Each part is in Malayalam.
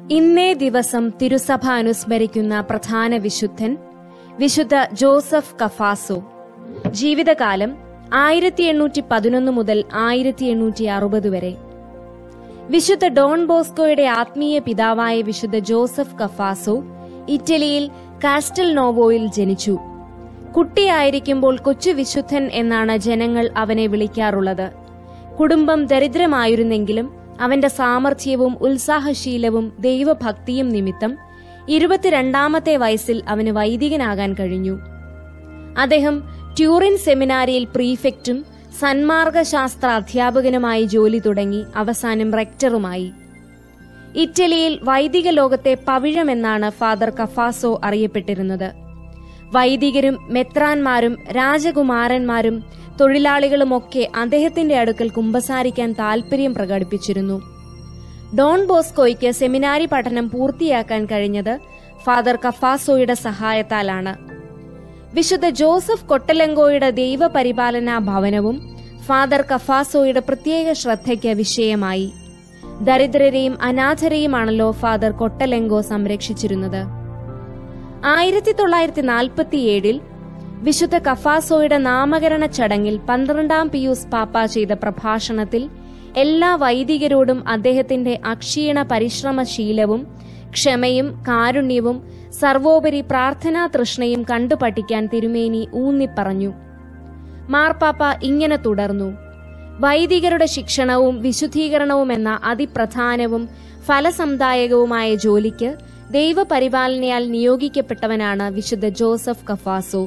ഇന്നേ ദിവസം തിരുസഭ അനുസ്മരിക്കുന്ന പ്രധാന വിശുദ്ധൻ വിശുദ്ധ ജോസഫ് കഫാസോ ജീവിതകാലം ആയിരത്തി എണ്ണൂറ്റി പതിനൊന്ന് മുതൽ ആയിരത്തി എണ്ണൂറ്റി അറുപത് വരെ വിശുദ്ധ ഡോൺ ബോസ്കോയുടെ ആത്മീയ പിതാവായ വിശുദ്ധ ജോസഫ് കഫാസോ ഇറ്റലിയിൽ കാസ്റ്റൽ നോവോയിൽ ജനിച്ചു കുട്ടിയായിരിക്കുമ്പോൾ കൊച്ചു വിശുദ്ധൻ എന്നാണ് ജനങ്ങൾ അവനെ വിളിക്കാറുള്ളത് കുടുംബം ദരിദ്രമായിരുന്നെങ്കിലും അവന്റെ സാമർഥ്യവും ഉത്സാഹശീലവും ദൈവഭക്തിയും നിമിത്തം ഇരുപത്തിരണ്ടാമത്തെ വയസ്സിൽ അവന് വൈദികനാകാൻ കഴിഞ്ഞു അദ്ദേഹം ട്യൂറിൻ സെമിനാരിയിൽ പ്രീഫെക്റ്റും സന്മാർഗശാസ്ത്ര അധ്യാപകനുമായി ജോലി തുടങ്ങി അവസാനം റെക്ടറുമായി ഇറ്റലിയിൽ വൈദിക ലോകത്തെ പവിഴമെന്നാണ് ഫാദർ കഫാസോ അറിയപ്പെട്ടിരുന്നത് വൈദികരും മെത്രാന്മാരും രാജകുമാരന്മാരും തൊഴിലാളികളുമൊക്കെ അദ്ദേഹത്തിന്റെ അടുക്കൽ കുമ്പസാരിക്കാൻ താൽപര്യം പ്രകടിപ്പിച്ചിരുന്നു ഡോൺ ബോസ്കോയ്ക്ക് സെമിനാരി പഠനം പൂർത്തിയാക്കാൻ കഴിഞ്ഞത് ഫാദർ കഫാസോയുടെ സഹായത്താലാണ് വിശുദ്ധ ജോസഫ് കൊട്ടലങ്കോയുടെ ദൈവപരിപാലനാ ഭവനവും ഫാദർ കഫാസോയുടെ പ്രത്യേക ശ്രദ്ധയ്ക്ക് വിഷയമായി ദരിദ്രരെയും അനാഥരെയുമാണല്ലോ ഫാദർ കൊട്ടലെങ്കോ സംരക്ഷിച്ചിരുന്നത് ആയിരത്തി തൊള്ളായിരത്തി നാൽപ്പത്തിയേഴിൽ വിശുദ്ധ കഫാസോയുടെ നാമകരണ ചടങ്ങിൽ പന്ത്രണ്ടാം പിയൂസ് പാപ്പ ചെയ്ത പ്രഭാഷണത്തിൽ എല്ലാ വൈദികരോടും അദ്ദേഹത്തിന്റെ അക്ഷീണ പരിശ്രമശീലവും ക്ഷമയും കാരുണ്യവും സർവോപരി പ്രാർത്ഥനാ തൃഷ്ണയും കണ്ടു പഠിക്കാൻ തിരുമേനി ഊന്നിപ്പറഞ്ഞു മാർപ്പാപ്പ ഇങ്ങനെ തുടർന്നു വൈദികരുടെ ശിക്ഷണവും വിശുദ്ധീകരണവും എന്ന അതിപ്രധാനവും ഫലസംദായകവുമായ ജോലിക്ക് ദൈവപരിപാലനയാൽ നിയോഗിക്കപ്പെട്ടവനാണ് വിശുദ്ധ ജോസഫ് കഫാസോ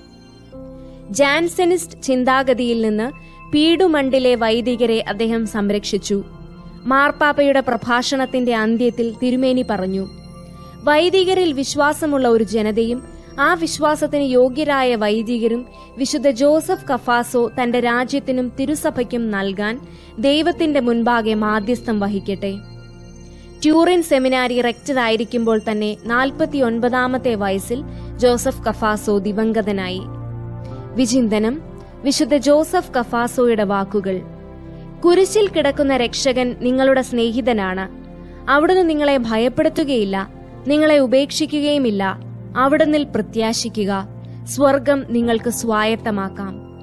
ജാൻസനിസ്റ്റ് ചിന്താഗതിയിൽ നിന്ന് പീഡുമണ്ടിലെ വൈദികരെ അദ്ദേഹം സംരക്ഷിച്ചു മാർപ്പാപ്പയുടെ പ്രഭാഷണത്തിന്റെ അന്ത്യത്തിൽ തിരുമേനി പറഞ്ഞു വൈദികരിൽ വിശ്വാസമുള്ള ഒരു ജനതയും ആ വിശ്വാസത്തിന് യോഗ്യരായ വൈദികരും വിശുദ്ധ ജോസഫ് കഫാസോ തന്റെ രാജ്യത്തിനും തിരുസഭയ്ക്കും നൽകാൻ ദൈവത്തിന്റെ മുൻപാകെ മാധ്യസ്ഥം വഹിക്കട്ടെ ട്യൂറിൻ സെമിനാരി റെക്ടറായിരിക്കുമ്പോൾ തന്നെ നാൽപ്പത്തിയൊൻപതാമത്തെ വയസ്സിൽ ജോസഫ് കഫാസോ ദിവംഗതനായി വിചിന്തനം വിശുദ്ധ ജോസഫ് കഫാസോയുടെ വാക്കുകൾ കുരിശിൽ കിടക്കുന്ന രക്ഷകൻ നിങ്ങളുടെ സ്നേഹിതനാണ് അവിടുന്ന് നിങ്ങളെ ഭയപ്പെടുത്തുകയില്ല നിങ്ങളെ ഉപേക്ഷിക്കുകയുമില്ല അവിടുന്നിൽ പ്രത്യാശിക്കുക സ്വർഗം നിങ്ങൾക്ക് സ്വായത്തമാക്കാം